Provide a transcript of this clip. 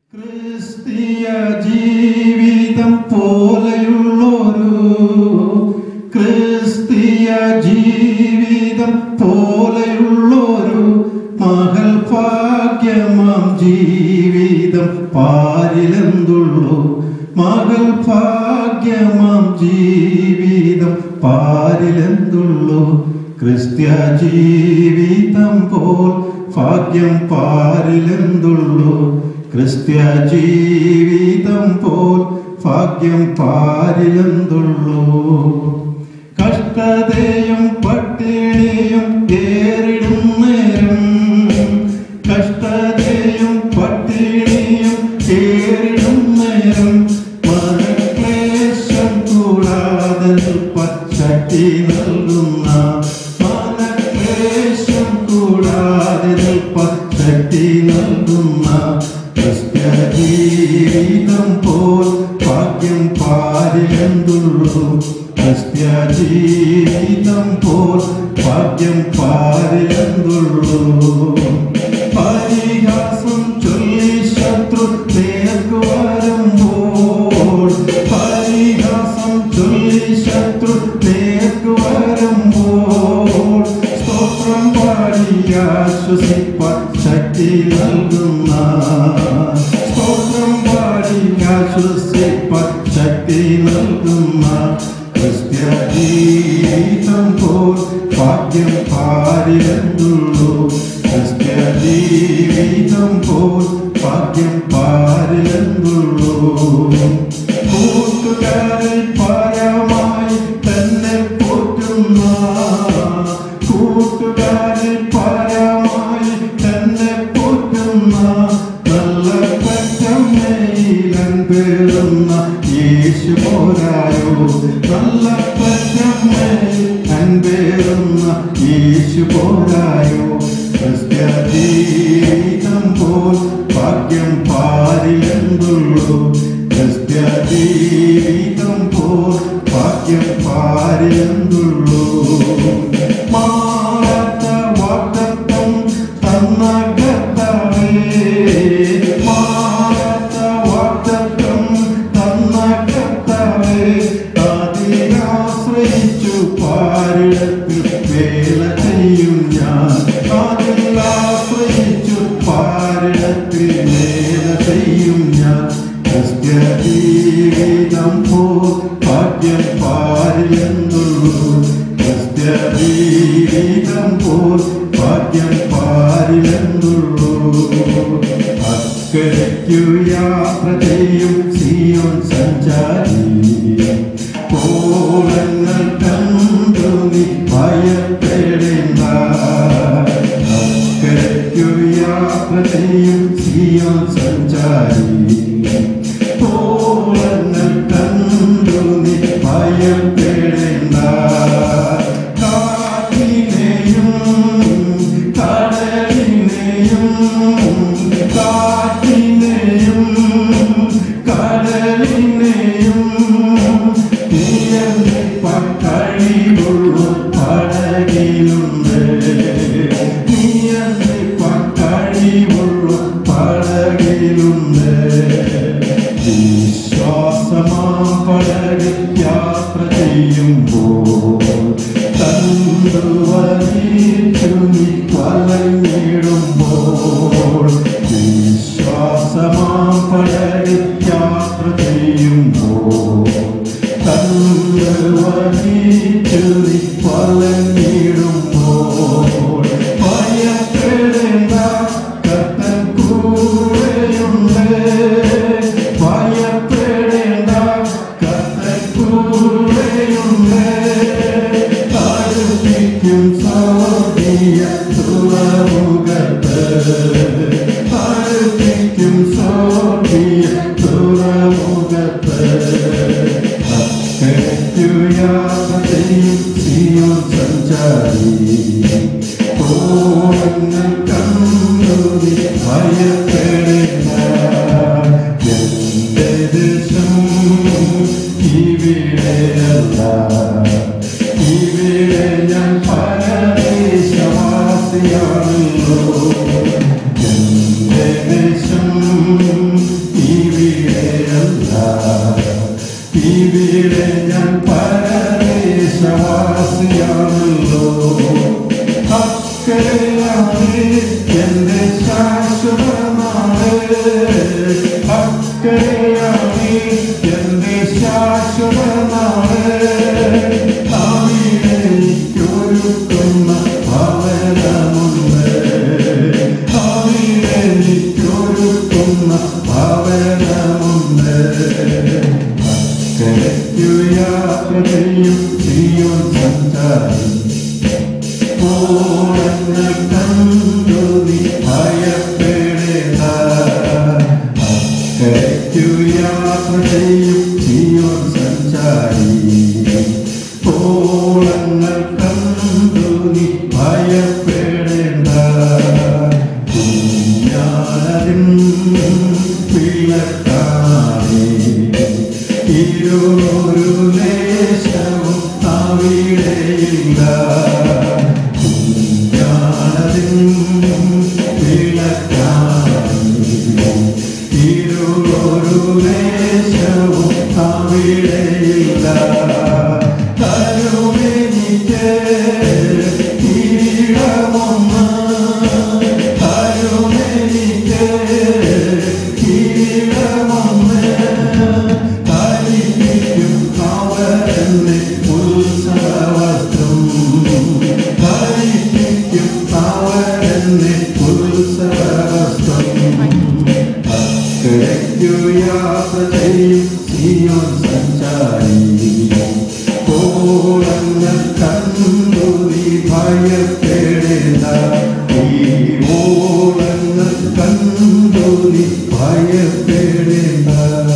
ക്രിസ്തീയ ജീവിതം പോലെയുള്ളൊരു ക്രിസ്തീയ ജീവിതം പോലെയുള്ളൊരു മകൾ ഭാഗ്യമാം ജീവിതം പാരിലെന്തുള്ളൂ മകൾ ഭാഗ്യമാം ജീവിതം പാരിലെന്തുള്ളൂ ക്രിസ്ത്യ ജീവിതം പോൽ ഭാഗ്യം പാരിലെന്തുള്ളൂ ക്രിസ്ത്യ ജീവിതം പോൽ ഭാഗ്യം പാരിലെന്തുള്ളൂ കഷ്ടതയും പട്ടിണിയും ഏറിടും നേരം കഷ്ടതയും പട്ടിണിയും ഏറിടും നേരം മനക്ലേശം കൂടാതെ പച്ചട്ടി നൽകുന്ന മനക്ലേശം കൂടാതെ പച്ചട്ടി നൽകുന്ന ക്രിസ്ത്യ ജീവിതം പോൽ ഭാഗ്യം പാരിലെന്തുള്ളൂ ക്രിസ്ത്യ ജീവിതം പോൽ ഭാഗ്യം പാരിലെന്തുള്ളൂ പരിഹാസം ചൊല്ലി ശത്രു നേർക്കു വരുമ്പോൾ പരിഹാസം ചൊല്ലി ശത്രു നേർക്കു വരുമ്പോൾ സ്തോത്രം പാടി ആശ്വസിപ്പാൻ ശക്തി നൽകുന്ന സ്തോത്രം പാടി ആശ്വസിപ്പാൻ ശക്തി നൽകുന്ന ക്രിസ്ത്യ ജീവിതം പോൽ ഭാഗ്യം പാരിലെന്തുള്ളൂ ക്രിസ്ത്യ ജീവിതം പോൽ ഭാഗ്യം പാരിലെന്തുള്ളൂ കൂട്ടുകാരിൽ പരമായി തന്നെ പോറ്റുന്ന കൂട്ടുകാരിൽ പരമായി തന്നെ പോറ്റുന്ന നല്ല പറ്റമ്മയിലൻ പേറുന്ന യേശു പോരായോ നല്ല പറ്റമ്മയിൽ അൻപേറുന്ന യേശു പോരായോ ക്രിസ്ത്യ ജീവിതം പോൽ ഭാഗ്യം പാരിലെന്തുള്ളൂ ക്രിസ്ത്യ ജീവിതം പോൽ ഭാഗ്യം പാരിലെന്തുള്ളൂ മാറാത്ത വാഗ്ദത്തം തന്ന കർത്താവേ മാറാത്ത വാഗ്ദത്തം തന്ന കർത്താവേ അതിനാശ്രയിച്ചു പാരിടത്തിൽ വേല ചെയ്യും ഞാൻ അതിലാശ്രയിച്ചു പാരിടത്തിൽ വേല ചെയ്യും ഞാൻ ക്രിസ്ത്യ ജീവിതം പോ ഭാഗ്യം പാരിലെന്തുള്ളൂ ക്രിസ്ത്യ ജീവിതം പോൽ ഭാഗ്യം പാരിലെന്തുള്ളൂ അക്കരയ്ക്കു യാത്ര ചെയ്യും സിയോൻ സഞ്ചാരി കോളങ്ങൾ കണ്ടു നീ ഭയപ്പെടേണ്ട അക്കരയ്ക്കു യാത്ര ചെയ്യും സിയോൻ സഞ്ചാരി കോളങ്ങൾ കണ്ടു നീ ഭയപ്പെടേണ്ട കാറ്റിനെയും കടലിനെയും കാറ്റിനെയും കടലിനെയും നിയന്ത്രിപ്പാൻ കഴിവുള്ള പടകിലുണ്ട് നിയന്ത്രിപ്പാൻ കഴിവുള്ള പടകിലുണ്ട് വിശ്വാസമാം പടകിൽ യാത്ര ചെയ്യുമ്പോൾ തണ്ടുവലിച്ചു നീ വലഞ്ഞിടുമ്പോൾ വിശ്വാസമാം പടകിൽ യാത്ര ചെയ്യുമ്പോൾ തണ്ടുവലിച്ചു നീ വലഞ്ഞിടുമ്പോൾ ഭയപ്പെടേണ്ട കത്തൻ കൂടെയുണ്ട് ഭയപ്പെടേണ്ട കത്തൻ കൂടെയുണ്ട് താഴ്ത്തിക്കും സ്വർഗീയ തുറമുഖത്ത് താഴ്ത്തിക്കും സ്വർഗീയ തുറമുഖത്ത് അക്കരയ്ക്കു യാത്ര ചെയ്യും സിയോൻ സഞ്ചാരി കോണങ്ങൾ കണ്ടു നീ ഭയപ്പെടേണ്ട എന്റെ ദേശം ഇവിടെയല്ല ഇവിടെ ഞാൻ പരദേശവാസിയാണല്ലോ എന്റെ ദേശം ഓളങ്ങൾ കണ്ടു നീ ഭയപ്പെടേണ്ട അക്കരയ്ക്കു യാത്ര ചെയ്യും സിയോൻ സഞ്ചാരി ഓളങ്ങൾ കണ്ടു നീ ഭയപ്പെടേണ്ട കുഞ്ഞാനതിൻ പിള്ളക്കാണേ ഇരുളൊരു ലേശവും അവിടെയില്ല കുഞ്ഞാനതിൻ പിള്ളക്കാണേ ഇരുളൊരു ലേശവും അവിടെയില്ല തരുമെനിക്ക് കിരീടമൊന്ന് തരുമെനിക്ക് കിരീടമൊന്ന് ധരിപ്പിക്കും അവരെന്നെ ഉത്സവസ്ത്രം ധരിപ്പിക്കും അവരെന്നെ ഉത്സവസ്ത്രം അക്കരയ്ക്കു യാത്ര ചെയ്യും സിയോൻ സഞ്ചാരി ഓളങ്ങൾ കണ്ടു നീ ഭയപ്പെടേണ്ട ഈ ഓളങ്ങൾ കണ്ടു നീ ഭയപ്പെടേണ്ട